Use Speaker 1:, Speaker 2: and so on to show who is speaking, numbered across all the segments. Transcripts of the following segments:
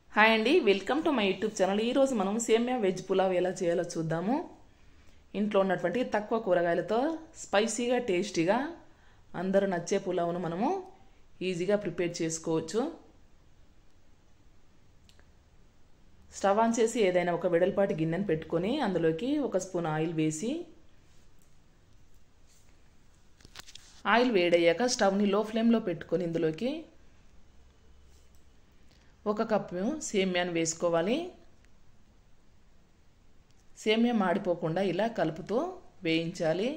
Speaker 1: hi అండి welcome to my YouTube channel ఈరోజు మనం సేమియా వెజ్ పులావ్ ఎలా చేయాలో చూద్దాము ఇంట్లో ఉన్నటువంటి తక్కువ కూరగాయలతో స్పైసీగా టేస్టీగా అందరూ నచ్చే పులావ్ను మనము ఈజీగా ప్రిపేర్ చేసుకోవచ్చు స్టవ్ ఆన్ చేసి ఏదైనా ఒక వెడల్పాటి గిన్నెను పెట్టుకొని అందులోకి ఒక స్పూన్ ఆయిల్ వేసి ఆయిల్ వేడయ్యాక స్టవ్ని లో ఫ్లేమ్లో పెట్టుకొని ఇందులోకి ఒక కప్పు సేమ్యాను వేసుకోవాలి సేమ్యా మాడిపోకుండా ఇలా కలుపుతూ వేయించాలి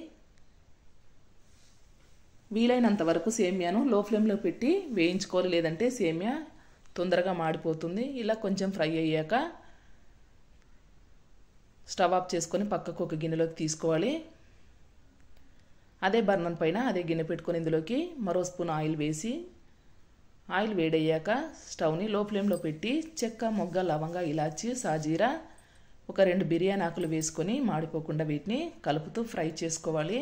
Speaker 1: వీలైనంత వరకు సేమ్యాను లో ఫ్లేమ్లో పెట్టి వేయించుకోవాలి లేదంటే సేమ్యా తొందరగా మాడిపోతుంది ఇలా కొంచెం ఫ్రై అయ్యాక స్టవ్ ఆఫ్ చేసుకొని పక్కకు ఒక గిన్నెలోకి తీసుకోవాలి అదే బర్నన్ పైన అదే గిన్నె పెట్టుకొని ఇందులోకి మరో స్పూన్ ఆయిల్ వేసి ఆయిల్ వేడయ్యాక స్టవ్ని లో ఫ్లేమ్లో పెట్టి చెక్క మొగ్గ లవంగ ఇలాచి సాజీరా ఒక రెండు బిర్యానీ ఆకులు వేసుకొని మాడిపోకుండా వీటిని కలుపుతూ ఫ్రై చేసుకోవాలి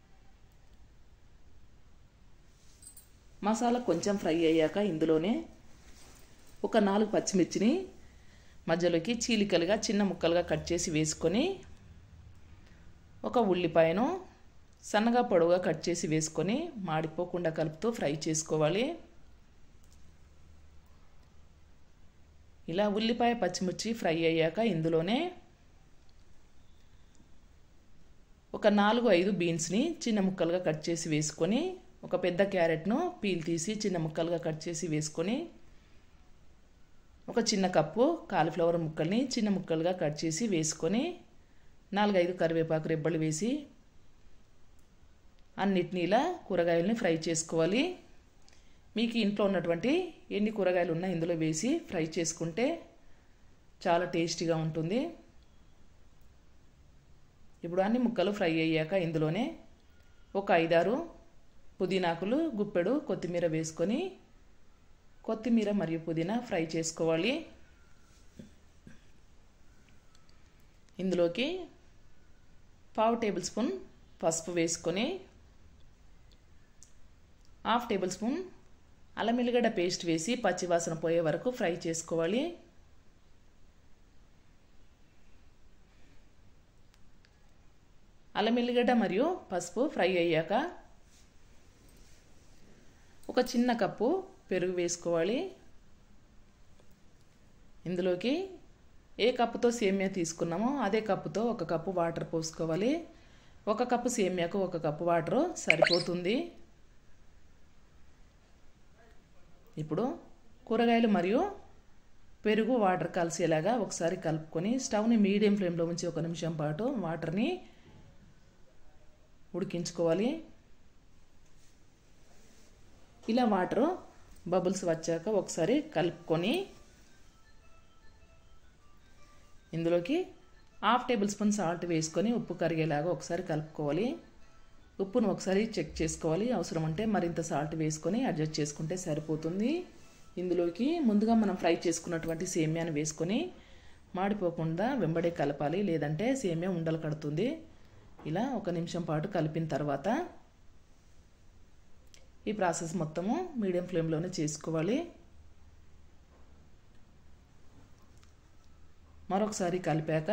Speaker 1: మసాలా కొంచెం ఫ్రై అయ్యాక ఇందులోనే ఒక నాలుగు పచ్చిమిర్చిని మధ్యలోకి చీలికలుగా చిన్న ముక్కలుగా కట్ చేసి వేసుకొని ఒక ఉల్లిపాయను సన్నగా పొడవుగా కట్ చేసి వేసుకొని మాడిపోకుండా కలుపుతూ ఫ్రై చేసుకోవాలి ఇలా ఉల్లిపాయ పచ్చిమిర్చి ఫ్రై అయ్యాక ఇందులోనే ఒక నాలుగు ఐదు బీన్స్ని చిన్న ముక్కలుగా కట్ చేసి వేసుకొని ఒక పెద్ద క్యారెట్ను పీల్ తీసి చిన్న ముక్కలుగా కట్ చేసి వేసుకొని ఒక చిన్న కప్పు కాలీఫ్లవర్ ముక్కల్ని చిన్న ముక్కలుగా కట్ చేసి వేసుకొని నాలుగైదు కరివేపాకు రెబ్బలు వేసి అన్నిటినీ ఇలా కూరగాయలని ఫ్రై చేసుకోవాలి మీకు ఇంట్లో ఉన్నటువంటి ఎన్ని కూరగాయలు ఉన్నా ఇందులో వేసి ఫ్రై చేసుకుంటే చాలా టేస్టీగా ఉంటుంది ఇప్పుడు అన్ని ముక్కలు ఫ్రై అయ్యాక ఇందులోనే ఒక ఐదారు పుదీనాకులు గుప్పెడు కొత్తిమీర వేసుకొని కొత్తిమీర మరియు పుదీనా ఫ్రై చేసుకోవాలి ఇందులోకి పావు టేబుల్ స్పూన్ పసుపు వేసుకొని హాఫ్ టేబుల్ స్పూన్ అల్లం ఎల్లిగడ్డ పేస్ట్ వేసి పచ్చివాసన పోయే వరకు ఫ్రై చేసుకోవాలి అల్లం ఎల్లిగడ్డ మరియు పసుపు ఫ్రై అయ్యాక ఒక చిన్న కప్పు పెరుగు వేసుకోవాలి ఇందులోకి ఏ కప్పుతో సేమియా తీసుకున్నామో అదే కప్పుతో ఒక కప్పు వాటర్ పోసుకోవాలి ఒక కప్పు సేమియాకు ఒక కప్పు వాటర్ సరిపోతుంది ఇప్పుడు కూరగాయలు మరియు పెరుగు వాటర్ కలిసేలాగా ఒకసారి కలుపుకొని స్టవ్ని మీడియం ఫ్లేమ్లో ఉంచి ఒక నిమిషం పాటు వాటర్ని ఉడికించుకోవాలి ఇలా వాటర్ బబుల్స్ వచ్చాక ఒకసారి కలుపుకొని ఇందులోకి హాఫ్ టేబుల్ స్పూన్ సాల్ట్ వేసుకొని ఉప్పు కరిగేలాగా ఒకసారి కలుపుకోవాలి ఉప్పును ఒకసారి చెక్ చేసుకోవాలి అవసరం ఉంటే మరింత సాల్ట్ వేసుకొని అడ్జస్ట్ చేసుకుంటే సరిపోతుంది ఇందులోకి ముందుగా మనం ఫ్రై చేసుకున్నటువంటి సేమ్యాను వేసుకొని మాడిపోకుండా వెంబడే కలపాలి లేదంటే సేమ్యా ఉండలు కడుతుంది ఇలా ఒక నిమిషం పాటు కలిపిన తర్వాత ఈ ప్రాసెస్ మొత్తము మీడియం ఫ్లేమ్లోనే చేసుకోవాలి మరొకసారి కలిపాక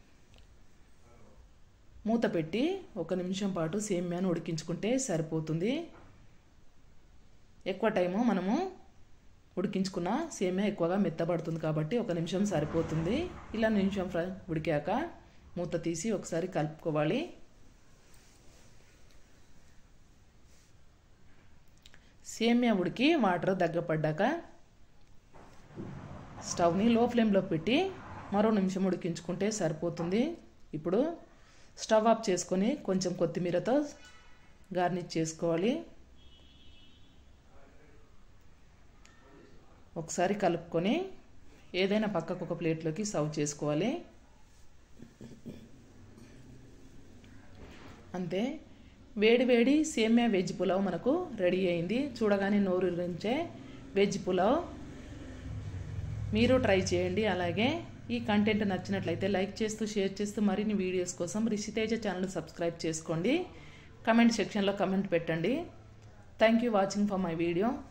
Speaker 1: మూత పెట్టి ఒక నిమిషం పాటు సేమ్యాను ఉడికించుకుంటే సరిపోతుంది ఎక్కువ టైము మనము ఉడికించుకున్న సేమ్యా ఎక్కువగా మెత్తబడుతుంది కాబట్టి ఒక నిమిషం సరిపోతుంది ఇలా నిమిషం ఫ్రై ఉడికాక మూత తీసి ఒకసారి కలుపుకోవాలి సేమ్యా ఉడికి వాటర్ దగ్గపడ్డాక స్టవ్ని లో ఫ్లేమ్లో పెట్టి మరో నిమిషం ఉడికించుకుంటే సరిపోతుంది ఇప్పుడు స్టవ్ ఆఫ్ చేసుకొని కొంచెం కొత్తిమీరతో గార్నిష్ చేసుకోవాలి ఒకసారి కలుపుకొని ఏదైనా పక్కకు ఒక ప్లేట్లోకి సర్వ్ చేసుకోవాలి అంతే వేడి వేడి సేమ్యా వెజ్ పులావ్ మనకు రెడీ అయింది చూడగానే నోరు నుంచే వెజ్ పులావ్ మీరు ట్రై చేయండి అలాగే ఈ కంటెంట్ నచ్చినట్లయితే లైక్ చేస్తూ షేర్ చేస్తూ మరిన్ని వీడియోస్ కోసం రిషితేజ ఛానల్ సబ్స్క్రైబ్ చేసుకోండి కమెంట్ సెక్షన్లో కమెంట్ పెట్టండి thank you watching for my video